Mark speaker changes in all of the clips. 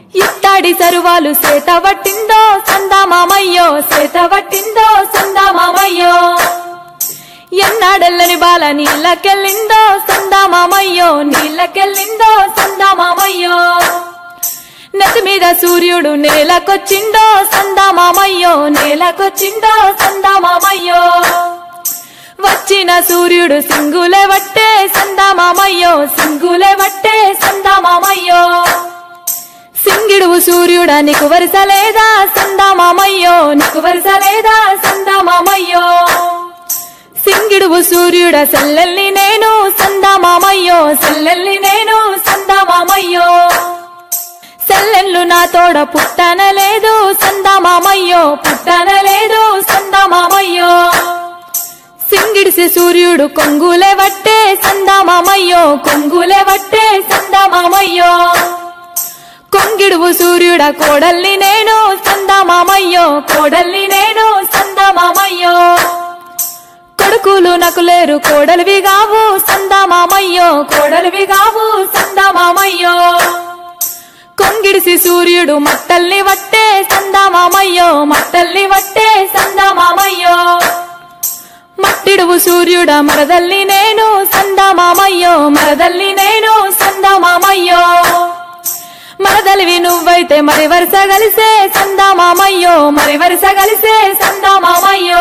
Speaker 1: ఇత్తడి సరువాలు సేత పట్టిందో సందామామయ్యో సేత పట్టిందో సందామామయ్యో ఎన్నాడెల్లని బాల నీళ్ళకెళ్ళిందో సందామామయ్యో నీళ్ళకెళ్ళిందో సందామామయ్యో నెత్తి మీద సూర్యుడు నేలకొచ్చిండో సందామామయ్యో నేలకొచ్చిండో సందామామయ్యో వచ్చిన సూర్యుడు సింగులే వట్టే సందామామయ్యో సింగులే వట్టే సందామామయ్యో సింగిడువు సూర్యుడా నీకు వరుస లేదా సందామామయ్యో నీకు వరుస లేదా సందామామయ్యో సింగిడువు సూర్యుడ సెల్లెల్ని నేను సందామామయ్యో సెల్లెల్ని నేను సందామామయ్యో సెల్లెళ్ళు నా తోడ పుట్టనలేదు సందామామయ్యో పుట్టనలేదు సందామామయ్యో సింగిడిసి సూర్యుడు కొంగులే వట్టే సందామామయ్యో కొంగులే వట్టే సందామామయ్యో కొంగిడువు సూర్యుడ కోడల్ని నేను సందామామయ్యో కోడల్ని నేను సందామామయ్యో కొడుకులు నాకు లేరు కోడలివి గావు సందామామయ్యో కోడలివి గావు సందామామయ్యో కొంగిడిసి సూర్యుడు మట్టల్ని వట్టే సందామామయ్యో మట్టల్ని వట్టే సందామామయ్యో మట్టిడువు సూర్యుడ మరదల్ని నేను సందామామయ్యో మరదల్ని నేను సందామామయ్యో మరదలివి నువ్వైతే మరి వరుస కలిసే సందామామయ్యో మరి వరుస కలిసే సందామామయ్యో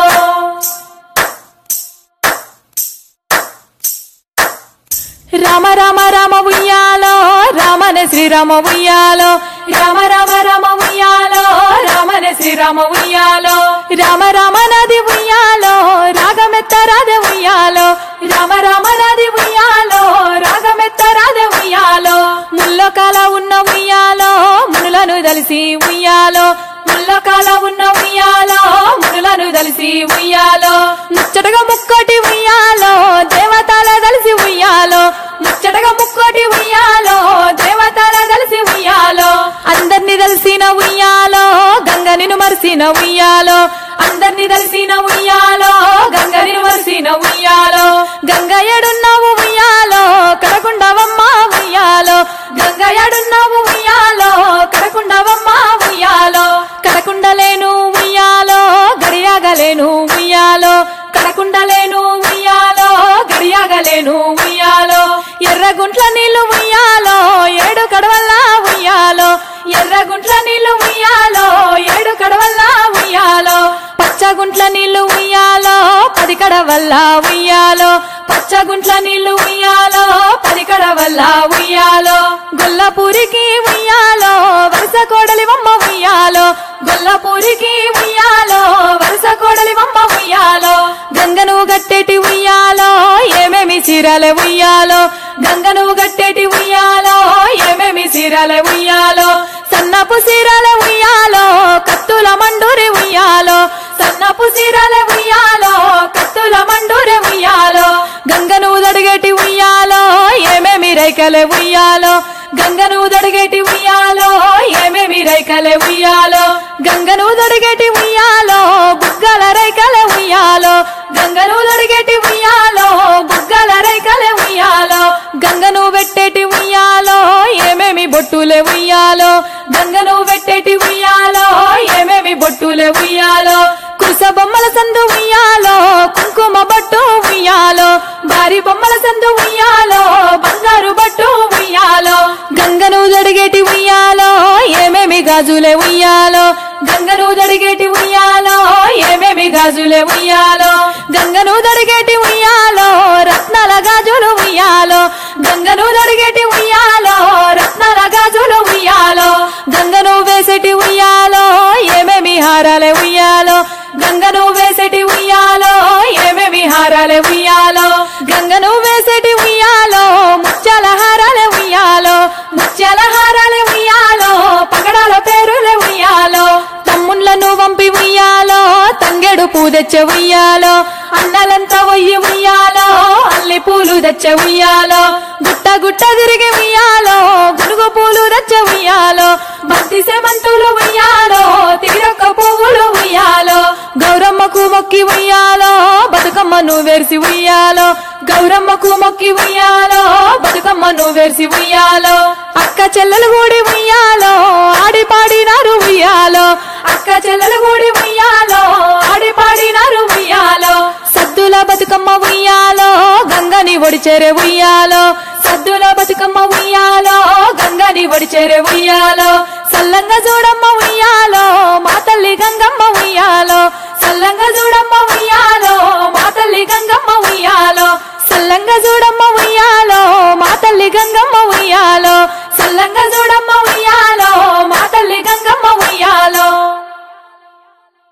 Speaker 1: రామ రామ రామ ఉయ్యాలో రామన శ్రీరామ ఉయ్యాలో రామ రామ రామ ఉయ్యాలో రామన శ్రీరామ ఉయ్యాలో రామ రామ నది ఉయ్యాలో రాగమెత్త రాధ ఉయ్యాలో రామ రామ నది ఉయ్యాలో రాగమెత్త రాధ ఉయ్యాలో ముల్లకాల ఉన్న ఉయ్యాలో మునులను దలిసి ఉయ్యాలో ముల్లకాల ఉన్న ఉయ్యాలో మునులను దలిసి ఉయ్యాలో ముచ్చటగా ముక్కటి ఉయ్యాలో దేవతల కలిసి ఉయ్యాలో ముచ్చటగా ముక్కోటి ఉయ్యాలో దేవతల కలిసి ఉయ్యాలో అందరిని కలిసిన ఉయ్యాలో గంగ నిన్ను మరిసిన ఉయ్యాలో అందరిని కలిసిన ఉయ్యాలో గంగ నిన్ను మరిసిన ఉయ్యాలో గంగ ఎడున్నావు ఉయ్యాలో కడకుండవమ్మ ఉయ్యాలో గంగ ఎడున్నావు ఉయ్యాలో కడకుండవమ్మ ఉయ్యాలో కడకుండలేను ఉయ్యాలో గడియాగలేను ఉయ్యాలో కడకుండలేను ఉయ్యాలో గడియాగలేను ఉయ్యాలో ఎర్రగుంట్ల నీళ్లు ఉయ్యాలో ఏడు కడవల్లా ఉయ్యాలో ఎర్రగుంట్ల నీళ్లు ఉయ్యాలో ఏడు కడవల్లా ఉయ్యాలో పచ్చగుంట్ల నీళ్లు ఉయ్యాలో పది కడవల్లా ఉయ్యాలో పచ్చగుంట్ల నీళ్లు ఉయ్యాలో పది కడవల్లా ఉయ్యాలో గొల్లపూరికి ఉయ్యాలో వరుస కోడలి బొమ్మ ఉయ్యాలో గొల్లపూరికి ఉయ్యాలో వరుస కోడలి బొమ్మ ఉయ్యాలో గంగను గట్టేటి ఉయ్యాలో ఏమేమి చీరలే ఉయ్యాలో గంగను గట్టేటి ఉయ్యాలో ఏమేమి చీరలే ఉయ్యాలో సన్నపు చీరలే ఉయ్యాలో కత్తుల మండూరి ఉయ్యాలో సన్నపు చీరలే ఉయ్యాలో కత్తుల మండూరి ఉయ్యాలో గంగను దడిగేటి ఉయ్యాలో ఏమేమి రైకలే ఉయ్యాలో గంగను దడిగేటి ఉయ్యాలో ఏమేమి రైకలే ఉయ్యాలో గంగను దడిగేటి ఉయ్యాలో బుగ్గల రైకలే ఉయ్యాలో గంగను దడిగేటి ఉయ్యాలో బుగ్గల రైకలే ఉయ్యాలో గంగను పెట్టేటి ఉయ్యాలో ఏమేమి బొట్టులే ఉయ్యాలో గంగను పెట్టేటి ఉయ్యాలో ఏమేమి బొట్టులే ఉయ్యాలో కురుస బొమ్మల సందు ఉయ్యాలో కుంకుమ బొట్టు ఉయ్యాలో భారీ బొమ్మల సందు ఉయ్యాలో బంగారు బట్టు ఉయ్యాలో గంగను దడిగేటి ఉయ్యాలో ఏమేమి గాజులే ఉయ్యాలో గంగను దడిగేటి ఉయ్యాలో ఏమేమి గాజులే ఉయ్యాలో గంగను దడిగేటి ఉయ్యాలో రత్నాల గాజులు ఉయ్యాలో గంగను దడిగేటి ఉయ్యాలో రత్నాల గాజులు ఉయ్యాలో గంగను వేసేటి ఉయ్యాలో ఏమేమి హారాలే ఉయ్యాలో గంగను వేసేటి ఉయ్యాలో ఏమేమి హారాలే ఉయ్యాలో గంగను వేసేటి ఉయ్యాలో ముత్యాల హారాలే ఉయ్యాలో ముత్యాల హారాలే ఉయ్యాలో పగడాల పేరులే ఉయ్యాలో తమ్ముళ్ళను పంపి ఉయ్యాలో తంగెడు పూ తెచ్చ ఉయ్యాలో అన్నలంతా ఒయ్యి ఉయ్యాలో అల్లి పూలు తెచ్చ ఉయ్యాలో గుట్ట గుట్ట తిరిగి ఉయ్యాలో గునుగు పూలు తెచ్చ ఉయ్యాలో బంతి సెమంతులు ఉయ్యాలో తీరొక్క పువ్వులు ఉయ్యాలో గౌరమ్మకు మొక్కి ఉయ్యాలో బతుకమ్మను వేర్సి ఉయ్యాలో గౌరమ్మకు మొక్కి ఉయ్యాలో బతుకమ్మను వేర్సి ఉయ్యాలో అక్క చెల్లెలు కూడి ఉయ్యాలో ఉయ్యాలో గంగని ఒడిచెరే ఉయ్యాలో సద్దుల బతుకమ్మ ఉయ్యాలో గంగని ఒడిచెరే ఉయ్యాలో సల్లంగా చూడమ్మ